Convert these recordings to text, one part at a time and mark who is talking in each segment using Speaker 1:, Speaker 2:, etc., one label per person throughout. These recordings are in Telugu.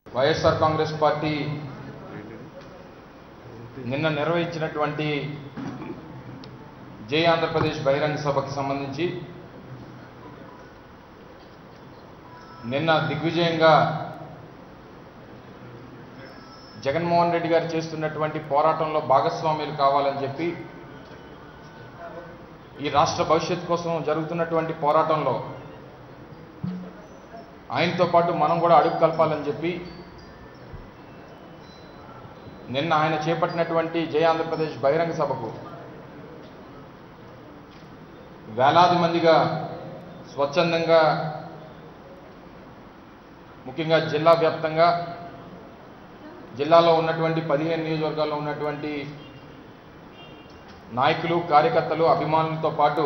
Speaker 1: వైఎస్ఆర్ కాంగ్రెస్ పార్టీ నిన్న నిర్వహించినటువంటి జై ఆంధ్రప్రదేశ్ బహిరంగ సభకి సంబంధించి నిన్న దిగ్విజయంగా జగన్మోహన్ రెడ్డి గారు చేస్తున్నటువంటి పోరాటంలో భాగస్వామ్యులు కావాలని చెప్పి ఈ రాష్ట్ర భవిష్యత్తు కోసం జరుగుతున్నటువంటి పోరాటంలో ఆయనతో పాటు మనం కూడా అడుగు కలపాలని చెప్పి నిన్న ఆయన చేపట్టినటువంటి జై ఆంధ్రప్రదేశ్ బహిరంగ సభకు వేలాది మందిగా స్వచ్ఛందంగా ముఖ్యంగా జిల్లా వ్యాప్తంగా జిల్లాలో ఉన్నటువంటి పదిహేను నియోజకవర్గాల్లో ఉన్నటువంటి నాయకులు కార్యకర్తలు అభిమానులతో పాటు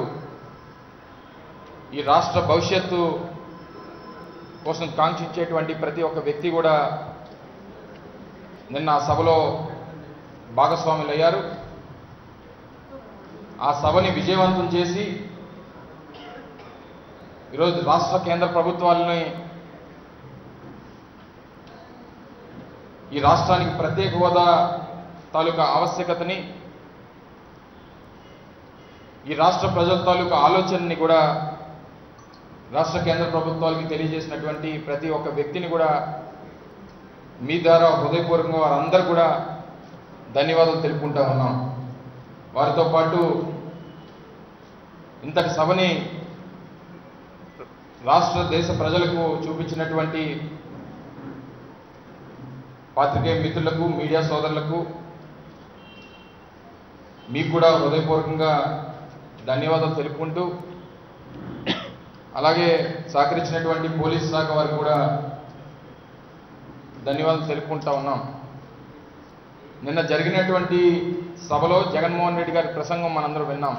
Speaker 1: ఈ రాష్ట్ర భవిష్యత్తు కోసం కాంక్షించేటువంటి ప్రతి ఒక్క వ్యక్తి కూడా నిన్న ఆ సభలో భాగస్వాములు అయ్యారు ఆ సభని విజయవంతం చేసి ఈరోజు రాష్ట్ర కేంద్ర ప్రభుత్వాలని ఈ రాష్ట్రానికి ప్రత్యేక హోదా తాలూకా ఆవశ్యకతని ఈ రాష్ట్ర ప్రజల తాలూకా ఆలోచనని కూడా రాష్ట్ర కేంద్ర ప్రభుత్వాలకి తెలియజేసినటువంటి ప్రతి ఒక్క వ్యక్తిని కూడా మీ ద్వారా హృదయపూర్వకంగా వారందరూ కూడా ధన్యవాదాలు తెలుపుకుంటా ఉన్నాం వారితో పాటు ఇంతటి సభని రాష్ట్ర దేశ ప్రజలకు చూపించినటువంటి పాత్రికేయ మిత్రులకు మీడియా సోదరులకు మీకు కూడా హృదయపూర్వకంగా ధన్యవాదాలు తెలుపుకుంటూ అలాగే సహకరించినటువంటి పోలీస్ శాఖ వారికి కూడా ధన్యవాదాలు తెలుపుకుంటా ఉన్నాం నిన్న జరిగినటువంటి సభలో జగన్మోహన్ రెడ్డి గారి ప్రసంగం మనందరం విన్నాం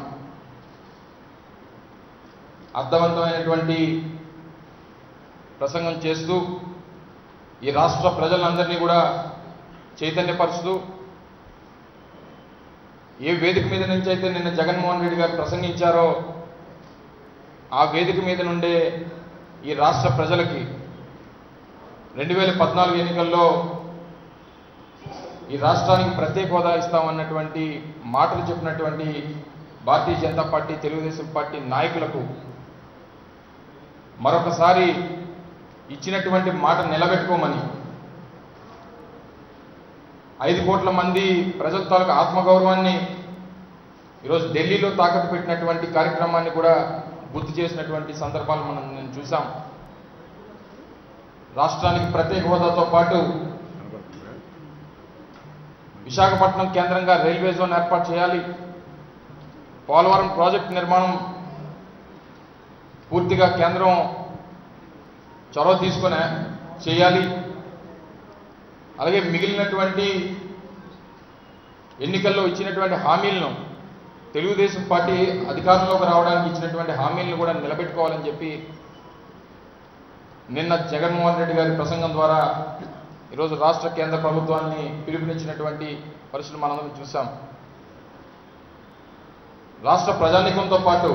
Speaker 1: అర్థవంతమైనటువంటి ప్రసంగం చేస్తూ ఈ రాష్ట్ర ప్రజలందరినీ కూడా చైతన్యపరుస్తూ ఏ వేదిక మీద నుంచి అయితే నిన్న జగన్మోహన్ రెడ్డి గారు ప్రసంగించారో ఆ వేదిక మీద నుండే ఈ రాష్ట్ర ప్రజలకి రెండు వేల పద్నాలుగు ఎన్నికల్లో ఈ రాష్ట్రానికి ప్రత్యేక హోదా ఇస్తామన్నటువంటి మాటలు చెప్పినటువంటి భారతీయ జనతా పార్టీ తెలుగుదేశం పార్టీ నాయకులకు మరొకసారి ఇచ్చినటువంటి మాట నిలబెట్టుకోమని ఐదు కోట్ల మంది ప్రజల తాలూకు ఆత్మగౌరవాన్ని ఈరోజు ఢిల్లీలో తాకట్టు పెట్టినటువంటి కార్యక్రమాన్ని కూడా గుర్తు చేసినటువంటి సందర్భాలు మనం నేను చూసాం రాష్ట్రానికి ప్రత్యేక హోదాతో పాటు విశాఖపట్నం కేంద్రంగా రైల్వే జోన్ ఏర్పాటు చేయాలి పోలవరం ప్రాజెక్టు నిర్మాణం పూర్తిగా కేంద్రం చొరవ తీసుకుని చేయాలి అలాగే మిగిలినటువంటి ఎన్నికల్లో ఇచ్చినటువంటి హామీలను తెలుగుదేశం పార్టీ అధికారంలోకి రావడానికి ఇచ్చినటువంటి హామీలను కూడా నిలబెట్టుకోవాలని చెప్పి నిన్న జగన్మోహన్ రెడ్డి గారి ప్రసంగం ద్వారా ఈరోజు రాష్ట్ర కేంద్ర ప్రభుత్వాన్ని పిలుపునిచ్చినటువంటి పరిస్థితులు మనందరం చూసాం రాష్ట్ర ప్రజానికంతో పాటు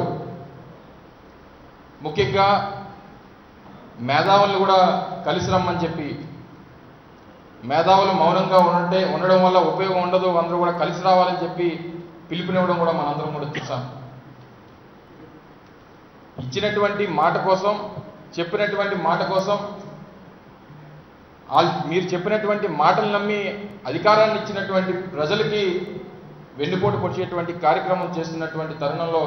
Speaker 1: ముఖ్యంగా మేధావులను కూడా కలిసి రమ్మని చెప్పి మేధావులు మౌనంగా ఉంటే ఉండడం వల్ల ఉపయోగం ఉండదు అందరూ కూడా కలిసి రావాలని చెప్పి పిలుపునివ్వడం కూడా మనందరం కూడా చూసాం ఇచ్చినటువంటి మాట కోసం చెప్పినటువంటి మాట కోసం వాళ్ళు మీరు చెప్పినటువంటి మాటలు నమ్మి అధికారాన్ని ఇచ్చినటువంటి ప్రజలకి వెన్నుపోటు పొడిచేటువంటి కార్యక్రమం చేస్తున్నటువంటి తరుణంలో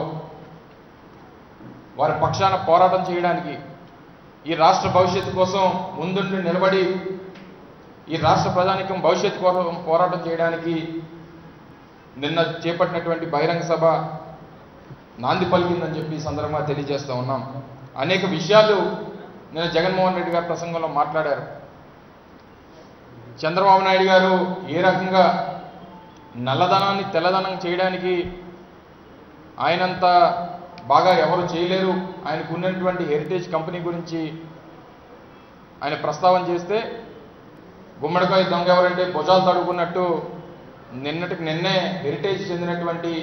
Speaker 1: వారి పక్షాన పోరాటం చేయడానికి ఈ రాష్ట్ర భవిష్యత్తు కోసం ముందుండి నిలబడి ఈ రాష్ట్ర ప్రజానికం భవిష్యత్తు కోసం పోరాటం చేయడానికి నిన్న చేపట్టినటువంటి బహిరంగ సభ నాంది పలికిందని చెప్పి ఈ సందర్భంగా తెలియజేస్తూ ఉన్నాం అనేక విషయాలు నిన్న జగన్మోహన్ రెడ్డి గారి ప్రసంగంలో మాట్లాడారు చంద్రబాబు నాయుడు గారు ఏ రకంగా నల్లధనాన్ని తెల్లధనం చేయడానికి ఆయనంత బాగా ఎవరు చేయలేరు ఆయనకు ఉన్నటువంటి హెరిటేజ్ కంపెనీ గురించి ఆయన ప్రస్తావన చేస్తే గుమ్మడికాయ దొంగ ఎవరంటే భుజాలు తడుకున్నట్టు నిన్నటికి నిన్నే హెరిటేజ్ చెందినటువంటి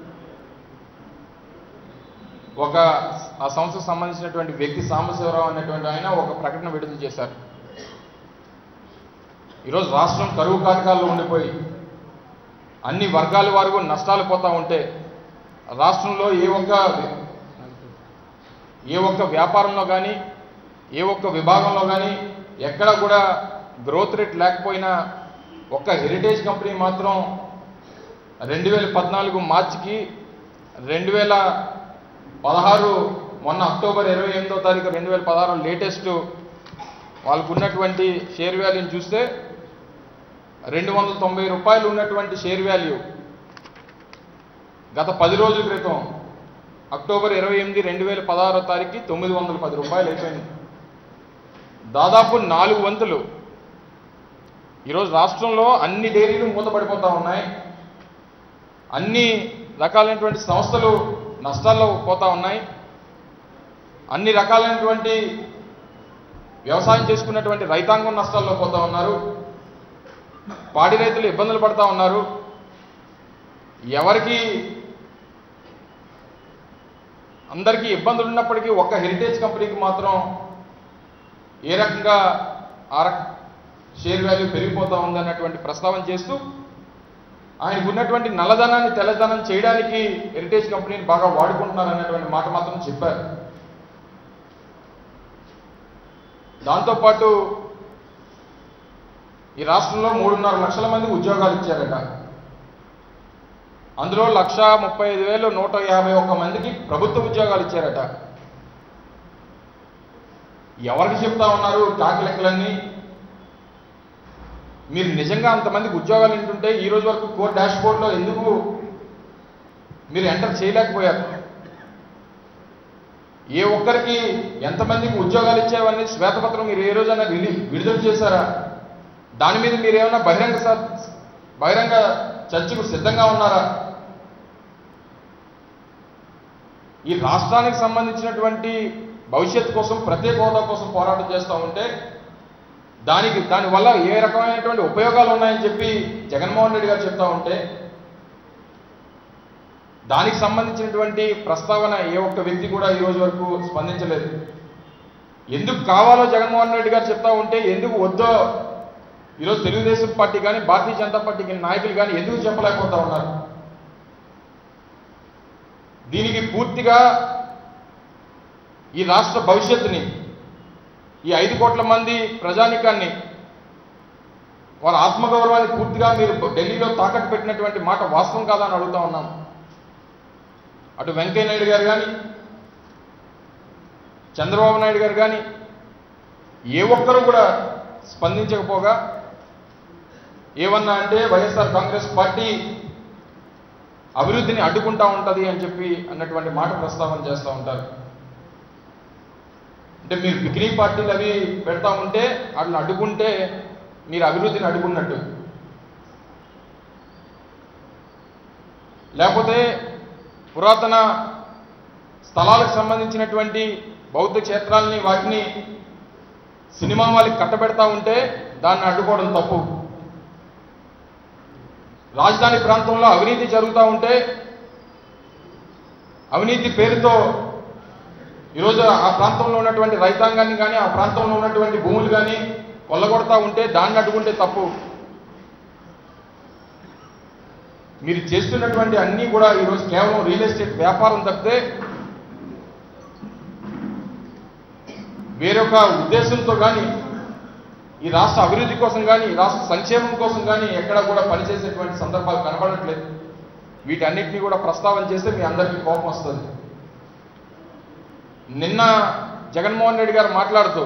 Speaker 1: ఒక ఆ సంస్థకు సంబంధించినటువంటి వ్యక్తి సాంబశివరావు అనేటువంటి ఆయన ఒక ప్రకటన విడుదల చేశారు ఈరోజు రాష్ట్రం కరువు కాటకాల్లో ఉండిపోయి అన్ని వర్గాల వారు కూడా నష్టాలు పోతా ఉంటే రాష్ట్రంలో ఏ ఒక్క ఏ ఒక్క వ్యాపారంలో కానీ ఏ ఒక్క విభాగంలో కానీ ఎక్కడ కూడా గ్రోత్ రేట్ లేకపోయినా ఒక్క హెరిటేజ్ కంపెనీ మాత్రం రెండు వేల పద్నాలుగు మార్చికి రెండు వేల పదహారు మొన్న అక్టోబర్ ఇరవై ఎనిమిదో తారీఖు రెండు వేల పదహారు లేటెస్ట్ వాళ్ళకు ఉన్నటువంటి షేర్ వాల్యూని చూస్తే రెండు వందల తొంభై రూపాయలు ఉన్నటువంటి షేర్ వాల్యూ గత పది రోజుల క్రితం అక్టోబర్ ఇరవై ఎనిమిది రెండు వేల పదహారో తారీఖుకి తొమ్మిది వందల పది రూపాయలు అయిపోయింది దాదాపు నాలుగు వంతులు ఈరోజు రాష్ట్రంలో అన్ని డైరీలు మూతపడిపోతూ ఉన్నాయి అన్ని రకాలైనటువంటి సంస్థలు నష్టాల్లో పోతా ఉన్నాయి అన్ని రకాలైనటువంటి వ్యవసాయం చేసుకున్నటువంటి రైతాంగం నష్టాల్లో పోతా ఉన్నారు పాడి రైతులు ఇబ్బందులు పడతా ఉన్నారు ఎవరికి అందరికీ ఇబ్బందులు ఉన్నప్పటికీ ఒక్క హెరిటేజ్ కంపెనీకి మాత్రం ఏ రకంగా ఆ రక షేర్ వాల్యూ పెరిగిపోతా ఉందన్నటువంటి ప్రస్తావన చేస్తూ ఆయనకు ఉన్నటువంటి నల్లధనాన్ని తెల్లధనం చేయడానికి హెరిటేజ్ కంపెనీని బాగా వాడుకుంటున్నారు అన్నటువంటి మాట మాత్రం చెప్పారు దాంతోపాటు ఈ రాష్ట్రంలో మూడున్నర లక్షల మందికి ఉద్యోగాలు ఇచ్చారట అందులో లక్ష ముప్పై ఐదు వేలు నూట యాభై ఒక్క మందికి ప్రభుత్వ ఉద్యోగాలు ఇచ్చారట ఎవరికి చెప్తా ఉన్నారు కాకి లెక్కలన్నీ మీరు నిజంగా అంతమందికి ఉద్యోగాలు ఉంటుంటే ఈ రోజు వరకు కోర్ డాష్ బోర్డ్లో ఎందుకు మీరు ఎంటర్ చేయలేకపోయారు ఏ ఒక్కరికి ఎంతమందికి ఉద్యోగాలు ఇచ్చావని శ్వేతపత్రం మీరు ఏ రోజైనా రిలీ విడుదల చేశారా దాని మీద మీరు ఏమైనా బహిరంగ స- బహిరంగ చర్చకు సిద్ధంగా ఉన్నారా ఈ రాష్ట్రానికి సంబంధించినటువంటి భవిష్యత్తు కోసం ప్రత్యేక హోదా కోసం పోరాటం చేస్తూ ఉంటే దానికి దానివల్ల ఏ రకమైనటువంటి ఉపయోగాలు ఉన్నాయని చెప్పి జగన్మోహన్ రెడ్డి గారు చెప్తా ఉంటే దానికి సంబంధించినటువంటి ప్రస్తావన ఏ ఒక్క వ్యక్తి కూడా ఈ రోజు వరకు స్పందించలేదు ఎందుకు కావాలో జగన్మోహన్ రెడ్డి గారు చెప్తా ఉంటే ఎందుకు వద్దో ఈరోజు తెలుగుదేశం పార్టీ కానీ భారతీయ జనతా పార్టీకి నాయకులు కానీ ఎందుకు చెప్పలేకపోతా ఉన్నారు దీనికి పూర్తిగా ఈ రాష్ట్ర భవిష్యత్తుని ఈ ఐదు కోట్ల మంది ప్రజానికాన్ని వారి ఆత్మగౌరవాన్ని పూర్తిగా మీరు ఢిల్లీలో తాకట్టు పెట్టినటువంటి మాట వాస్తవం కాదా అని అడుగుతా ఉన్నాం అటు వెంకయ్య నాయుడు గారు కానీ చంద్రబాబు నాయుడు గారు కానీ ఏ ఒక్కరూ కూడా స్పందించకపోగా ఏమన్నా అంటే వైఎస్ఆర్ కాంగ్రెస్ పార్టీ అభివృద్ధిని అడ్డుకుంటా ఉంటది అని చెప్పి అన్నటువంటి మాట ప్రస్తావన చేస్తూ ఉంటారు అంటే మీరు పిక్నిక్ పార్టీలు అవి పెడతా ఉంటే వాటిని అడ్డుకుంటే మీరు అభివృద్ధిని అడ్డుకున్నట్టు లేకపోతే పురాతన స్థలాలకు సంబంధించినటువంటి బౌద్ధ క్షేత్రాలని వాటిని సినిమా వాళ్ళకి కట్టబెడతా ఉంటే దాన్ని అడ్డుకోవడం తప్పు రాజధాని ప్రాంతంలో అవినీతి జరుగుతూ ఉంటే అవినీతి పేరుతో ఈరోజు ఆ ప్రాంతంలో ఉన్నటువంటి రైతాంగాన్ని కానీ ఆ ప్రాంతంలో ఉన్నటువంటి భూములు కానీ కొల్లగొడతా ఉంటే దాన్ని అడ్డుకుంటే తప్పు మీరు చేస్తున్నటువంటి అన్నీ కూడా ఈరోజు కేవలం రియల్ ఎస్టేట్ వ్యాపారం తప్పితే వేరొక ఉద్దేశంతో కానీ ఈ రాష్ట్ర అభివృద్ధి కోసం కానీ ఈ రాష్ట్ర సంక్షేమం కోసం కానీ ఎక్కడ కూడా పనిచేసేటువంటి సందర్భాలు కనబడట్లేదు వీటన్నిటిని కూడా ప్రస్తావన చేస్తే మీ అందరికీ కోపం వస్తుంది నిన్న జగన్మోహన్ రెడ్డి గారు మాట్లాడుతూ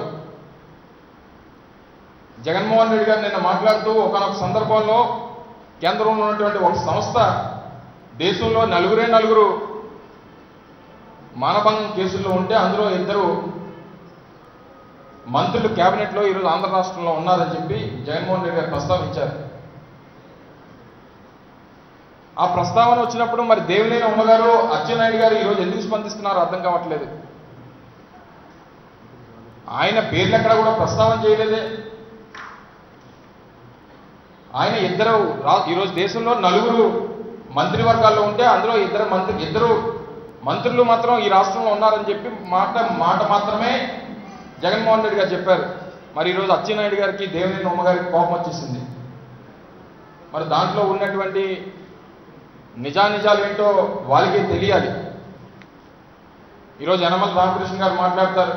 Speaker 1: జగన్మోహన్ రెడ్డి గారు నిన్న మాట్లాడుతూ ఒకనొక సందర్భంలో కేంద్రంలో ఉన్నటువంటి ఒక సంస్థ దేశంలో నలుగురే నలుగురు మానభంగం కేసుల్లో ఉంటే అందులో ఇద్దరు మంత్రులు కేబినెట్లో ఈరోజు ఆంధ్ర రాష్ట్రంలో ఉన్నారని చెప్పి జగన్మోహన్ రెడ్డి గారు ప్రస్తావించారు ఆ ప్రస్తావన వచ్చినప్పుడు మరి దేవినేని ఉమ్మగారు అచ్చెన్నాయుడు గారు ఈరోజు ఎందుకు స్పందిస్తున్నారో అర్థం కావట్లేదు ఆయన పేర్లు ఎక్కడ కూడా ప్రస్తావన చేయలేదే ఆయన ఇద్దరు రా- ఈరోజు దేశంలో నలుగురు మంత్రివర్గాల్లో ఉంటే అందులో ఇద్దరు మంత్రి ఇద్దరు మంత్రులు మాత్రం ఈ రాష్ట్రంలో ఉన్నారని చెప్పి మాట మాట మాత్రమే జగన్మోహన్ రెడ్డి గారు చెప్పారు మరి ఈరోజు అచ్చెన్నాయుడు గారికి దేవినేని ఉమ్మ గారికి కోపం వచ్చేసింది మరి దాంట్లో ఉన్నటువంటి నిజానిజాలు ఏంటో వాళ్ళకే తెలియాలి ఈరోజు యనమల రామకృష్ణ గారు మాట్లాడతారు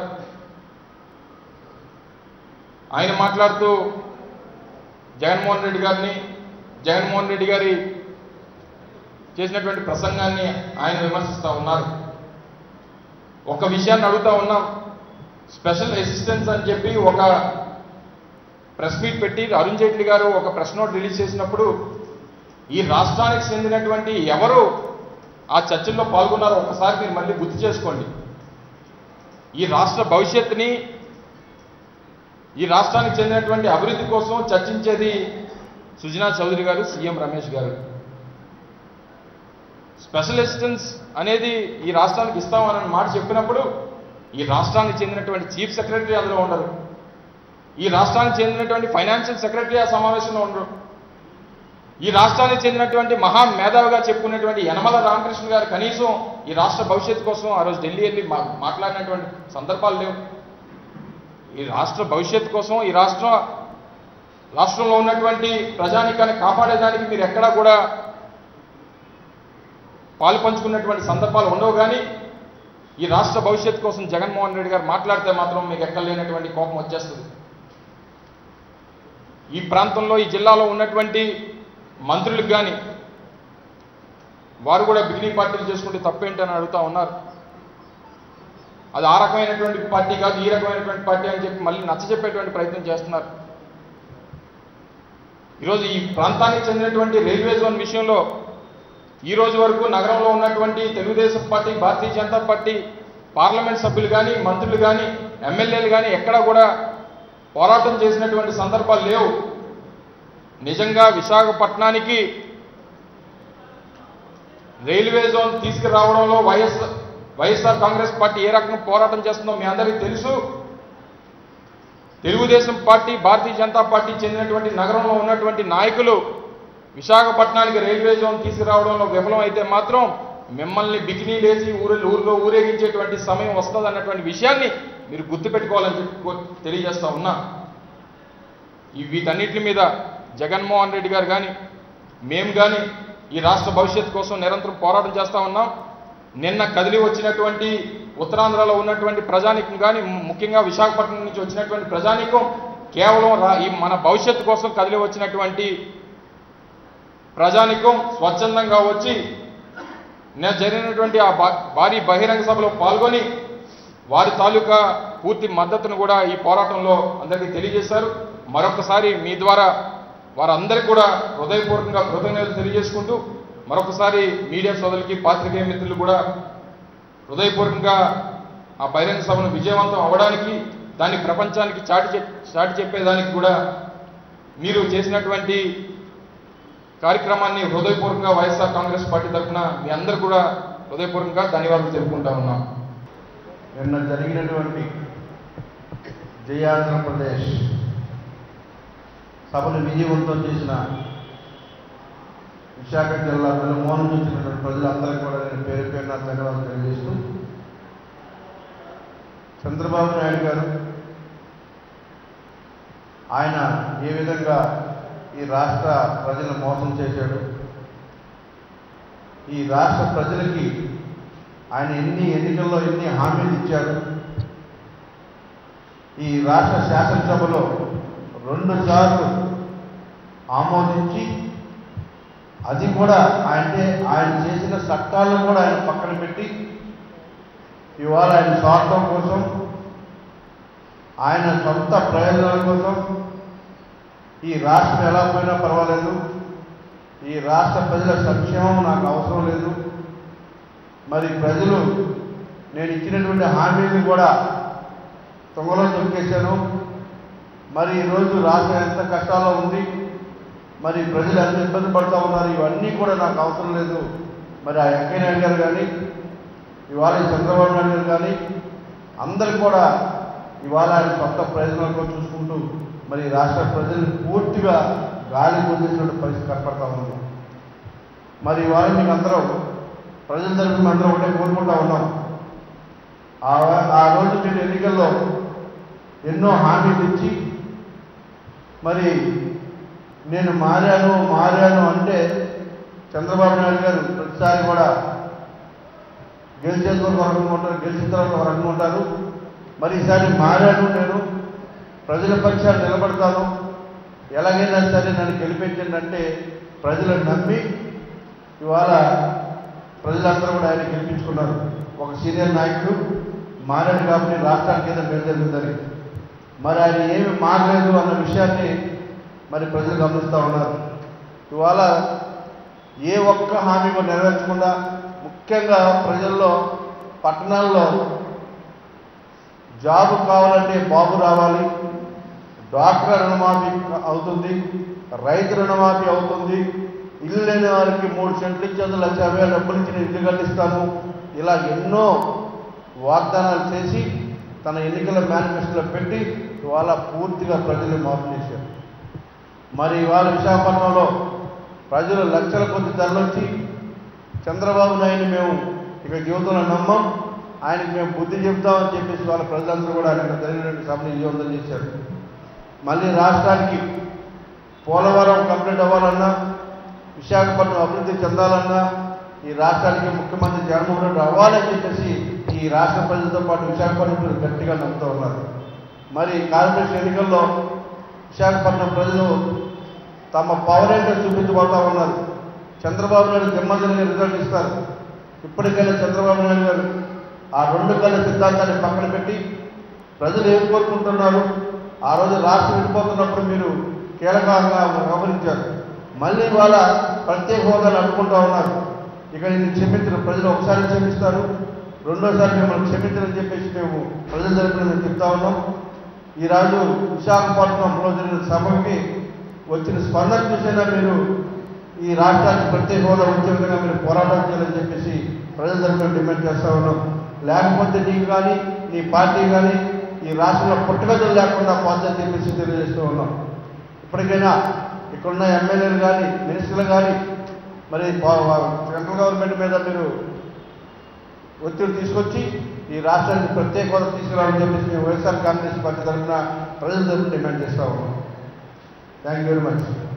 Speaker 1: ఆయన మాట్లాడుతూ జగన్మోహన్ రెడ్డి గారిని జగన్మోహన్ రెడ్డి గారి చేసినటువంటి ప్రసంగాన్ని ఆయన విమర్శిస్తూ ఉన్నారు ఒక విషయాన్ని అడుగుతా ఉన్నాం స్పెషల్ అసిస్టెన్స్ అని చెప్పి ఒక ప్రెస్ మీట్ పెట్టి అరుణ్ జైట్లీ గారు ఒక ప్రెస్ నోట్ రిలీజ్ చేసినప్పుడు ఈ రాష్ట్రానికి చెందినటువంటి ఎవరు ఆ చర్చల్లో పాల్గొన్నారో ఒకసారి మీరు మళ్ళీ గుర్తు చేసుకోండి ఈ రాష్ట్ర భవిష్యత్తుని ఈ రాష్ట్రానికి చెందినటువంటి అభివృద్ధి కోసం చర్చించేది సుజనా చౌదరి గారు సీఎం రమేష్ గారు స్పెషల్ అసిస్టెన్స్ అనేది ఈ రాష్ట్రానికి ఇస్తామని మాట చెప్పినప్పుడు ఈ రాష్ట్రానికి చెందినటువంటి చీఫ్ సెక్రటరీ అందులో ఉండరు ఈ రాష్ట్రానికి చెందినటువంటి ఫైనాన్షియల్ సెక్రటరీ ఆ సమావేశంలో ఉండరు ఈ రాష్ట్రానికి చెందినటువంటి మహా మేధావిగా చెప్పుకున్నటువంటి యనమల రామకృష్ణ గారు కనీసం ఈ రాష్ట్ర భవిష్యత్తు కోసం ఆ రోజు ఢిల్లీ వెళ్ళి మా మాట్లాడినటువంటి సందర్భాలు లేవు ఈ రాష్ట్ర భవిష్యత్తు కోసం ఈ రాష్ట్ర రాష్ట్రంలో ఉన్నటువంటి ప్రజానికాన్ని కాపాడేదానికి మీరు ఎక్కడా కూడా పాలు పంచుకున్నటువంటి సందర్భాలు ఉండవు కానీ ఈ రాష్ట్ర భవిష్యత్తు కోసం జగన్మోహన్ రెడ్డి గారు మాట్లాడితే మాత్రం మీకు ఎక్కడ లేనటువంటి కోపం వచ్చేస్తుంది ఈ ప్రాంతంలో ఈ జిల్లాలో ఉన్నటువంటి మంత్రులకు కానీ వారు కూడా బిగినీ పార్టీలు చేసుకుంటే తప్పేంటని అడుగుతా ఉన్నారు అది ఆ రకమైనటువంటి పార్టీ కాదు ఈ రకమైనటువంటి పార్టీ అని చెప్పి మళ్ళీ నచ్చ చెప్పేటువంటి ప్రయత్నం చేస్తున్నారు ఈరోజు ఈ ప్రాంతానికి చెందినటువంటి రైల్వే జోన్ విషయంలో ఈ రోజు వరకు నగరంలో ఉన్నటువంటి Telugu Desam party Bharatiya Janata party parliament సభ్యులు కానీ మంత్రులు కానీ ఎమ్మెల్యేలు కానీ ఎక్కడా కూడా పోరాటం చేసినటువంటి సందర్భాలు లేవు నిజంగా విశాఖపట్నానికి రైల్వే జోన్ తీసుకురావడంలో వైఎస్ఆర్ వైఎస్ఆర్ కాంగ్రెస్ పార్టీ ఏ రకంగా పోరాటం చేస్తుందో మీ అందరికీ తెలుసు తెలుగుదేశం పార్టీ భారతీయ జనతా పార్టీ చెందినటువంటి నగరంలో ఉన్నటువంటి నాయకులు విశాఖపట్నానికి రైల్వే జోన్ తీసుకురావడంలో విఫలం అయితే మాత్రం మిమ్మల్ని బికినీ లేచి ఊరు ఊరిలో ఊరేగించేటువంటి సమయం వస్తుంది అన్నటువంటి విషయాన్ని మీరు గుర్తుపెట్టుకోవాలని చెప్పి కో- తెలియజేస్తా ఉన్నా ఈ వీటన్నిటి మీద జగన్మోహన్ రెడ్డి గారు కానీ మేము కానీ ఈ రాష్ట్ర భవిష్యత్తు కోసం నిరంతరం పోరాటం చేస్తా ఉన్నాం నిన్న కదిలి వచ్చినటువంటి ఉత్తరాంధ్రలో ఉన్నటువంటి ప్రజానికం కానీ ముఖ్యంగా విశాఖపట్నం నుంచి వచ్చినటువంటి ప్రజానికం కేవలం రా- ఈ మన భవిష్యత్తు కోసం కదిలి వచ్చినటువంటి ప్రజానికం స్వచ్ఛందంగా వచ్చి నిన్న జరిగినటువంటి ఆ భా- భారీ బహిరంగ సభలో పాల్గొని వారి తాలూకా పూర్తి మద్దతును కూడా ఈ పోరాటంలో అందరికీ తెలియజేశారు మరొకసారి మీ ద్వారా వారందరికీ కూడా హృదయపూర్వకంగా కృతజ్ఞతలు తెలియజేసుకుంటూ మరొకసారి మీడియా సోదరులకి పాత్రికేయ మిత్రులు కూడా హృదయపూర్వకంగా ఆ బహిరంగ సభను విజయవంతం అవ్వడానికి దాన్ని ప్రపంచానికి చాటి చెప్ చాటి చెప్పేదానికి కూడా మీరు చేసినటువంటి కార్యక్రమాన్ని హృదయపూర్వకంగా వైఎస్ఆర్ కాంగ్రెస్ పార్టీ తరఫున మీ అందరూ కూడా హృదయపూర్వకంగా ధన్యవాదాలు తెలుపుకుంటా ఉన్నాం
Speaker 2: నిన్న జరిగినటువంటి జయ ఆంధ్రప్రదేశ్ సభను విజయవంతం చేసిన విశాఖ జిల్లా వెలుమోన నుంచి వచ్చినటువంటి ప్రజలందరికీ కూడా నేను పేరు పేరున ధన్యవాదాలు తెలియజేస్తూ చంద్రబాబు నాయుడు గారు ఆయన ఏ విధంగా ఈ రాష్ట్ర ప్రజలను మోసం చేశాడు ఈ రాష్ట్ర ప్రజలకి ఆయన ఎన్ని ఎన్నికల్లో ఎన్ని హామీలు ఇచ్చాడు ఈ రాష్ట్ర శాసనసభలో రెండు సార్లు ఆమోదించి అది కూడా అంటే ఆయన చేసిన చట్టాలను కూడా ఆయన పక్కన పెట్టి ఇవాళ ఆయన స్వార్థం కోసం ఆయన సొంత ప్రయోజనాల కోసం ఈ రాష్ట్రం ఎలా పోయినా పర్వాలేదు ఈ రాష్ట్ర ప్రజల సంక్షేమం నాకు అవసరం లేదు మరి ప్రజలు నేను ఇచ్చినటువంటి హామీని కూడా తొంగలో తొక్కేశాను మరి ఈరోజు రాష్ట్రం ఎంత కష్టాల్లో ఉంది మరి ప్రజలు ఎంత ఇబ్బంది పడుతూ ఉన్నారు ఇవన్నీ కూడా నాకు అవసరం లేదు మరి ఆ వెంకయ్య నాయుడు గారు కానీ ఇవాళ ఈ చంద్రబాబు నాయుడు గారు కానీ అందరూ కూడా ఇవాళ ఆయన సొంత ప్రయోజనాల కోసం చూసుకుంటూ మరి ఈ రాష్ట్ర ప్రజల్ని పూర్తిగా గాలి పొందేసినటువంటి పరిస్థితి కనపడతా ఉంది మరి ఇవాళ మీకు అందరూ ప్రజల తరఫున అందరూ ఒకటే కోరుకుంటా ఉన్నాం ఆ ఆ రోజు మీరు ఎన్నికల్లో ఎన్నో హామీలు ఇచ్చి మరి నేను మారాను మారాను అంటే చంద్రబాబు నాయుడు గారు ప్రతిసారి కూడా గెలిచేంత వరకు ఒక రకంగా ఉంటారు గెలిచిన తర్వాత ఒక రకంగా ఉంటారు మరి ఈసారి మారాను నేను ప్రజల పక్షాన్ని నిలబడతాను ఎలాగైనా సరే నన్ను గెలిపించండి అంటే ప్రజలు నమ్మి ఇవాళ ప్రజలందరూ కూడా ఆయన గెలిపించుకున్నారు ఒక సీనియర్ నాయకుడు మారాడు కాబట్టి రాష్ట్రానికి ఏదో మేలు జరుగుతుంది మరి ఆయన ఏమి మారలేదు అన్న విషయాన్ని మరి ప్రజలు గమనిస్తూ ఉన్నారు ఇవాళ ఏ ఒక్క హామీ కూడా నెరవేర్చకుండా ముఖ్యంగా ప్రజల్లో పట్టణాల్లో జాబ్ కావాలంటే బాబు రావాలి డాక్టర్ రుణమాఫీ అవుతుంది రైతు రుణమాఫీ అవుతుంది ఇల్లు లేని వారికి మూడు సెంట్లు ఇచ్చేందుకు లక్ష యాభై వేల డబ్బులు ఇచ్చిన ఇల్లు కట్టిస్తాము ఇలా ఎన్నో వాగ్దానాలు చేసి తన ఎన్నికల మేనిఫెస్టోలో పెట్టి ఇవాళ పూర్తిగా ప్రజలు మాఫీ చేశారు మరి ఇవాళ విశాఖపట్నంలో ప్రజలు లక్షల కొద్ది తరలొచ్చి చంద్రబాబు నాయుడు మేము ఇక జీవితంలో నమ్మం ఆయనకి మేము బుద్ధి చెప్తామని చెప్పేసి వాళ్ళ ప్రజలందరూ కూడా ఆయన జరిగినటువంటి సభని విజయవంతం చేశారు మళ్ళీ రాష్ట్రానికి పోలవరం కంప్లీట్ అవ్వాలన్నా విశాఖపట్నం అభివృద్ధి చెందాలన్నా ఈ రాష్ట్రానికి ముఖ్యమంత్రి జగన్మోహన్ రెడ్డి అవ్వాలని చెప్పేసి ఈ రాష్ట్ర ప్రజలతో పాటు విశాఖపట్నం ప్రజలు గట్టిగా నమ్ముతూ ఉన్నారు మరి కార్పొరేషన్ ఎన్నికల్లో విశాఖపట్నం ప్రజలు తమ పవర్ ఏంటో చూపించబోతా ఉన్నారు చంద్రబాబు నాయుడు దిమ్మదిన రిజల్ట్ ఇస్తారు ఇప్పటికైనా చంద్రబాబు నాయుడు గారు ఆ రెండు కళ్ళ సిద్ధాంతాన్ని పక్కన పెట్టి ప్రజలు ఏం కోరుకుంటున్నారు ఆ రోజు రాష్ట్రం విడిపోతున్నప్పుడు మీరు కీలకంగా వ్యవహరించారు మళ్ళీ వాళ్ళ ప్రత్యేక హోదాలు అనుకుంటా ఉన్నారు ఇక నేను క్షమించిన ప్రజలు ఒకసారి క్షమిస్తారు రెండోసారి మిమ్మల్ని క్షమించని చెప్పేసి మేము ప్రజల తరపున మేము చెప్తా ఉన్నాం ఈరోజు విశాఖపట్నంలో జరిగిన సభకి వచ్చిన స్పందన చూసైనా మీరు ఈ రాష్ట్రానికి ప్రత్యేక హోదా వచ్చే విధంగా మీరు పోరాటం చేయాలని చెప్పేసి ప్రజల తరపున డిమాండ్ చేస్తా ఉన్నాం లేకపోతే నీకు కానీ నీ పార్టీ కానీ ఈ రాష్ట్రంలో పుట్టుకథలు లేకుండా పోతుందని చెప్పేసి తెలియజేస్తూ ఉన్నాం ఇప్పటికైనా ఇక్కడున్న ఎమ్మెల్యేలు కానీ మినిస్టర్లు కానీ మరి సెంట్రల్ గవర్నమెంట్ మీద మీరు ఒత్తిడి తీసుకొచ్చి ఈ రాష్ట్రానికి ప్రత్యేక హోదా తీసుకురావాలని చెప్పేసి మేము వైఎస్ఆర్ కాంగ్రెస్ పార్టీ తరఫున ప్రజల తరఫున డిమాండ్ చేస్తా ఉన్నాం థ్యాంక్ యూ వెరీ మచ్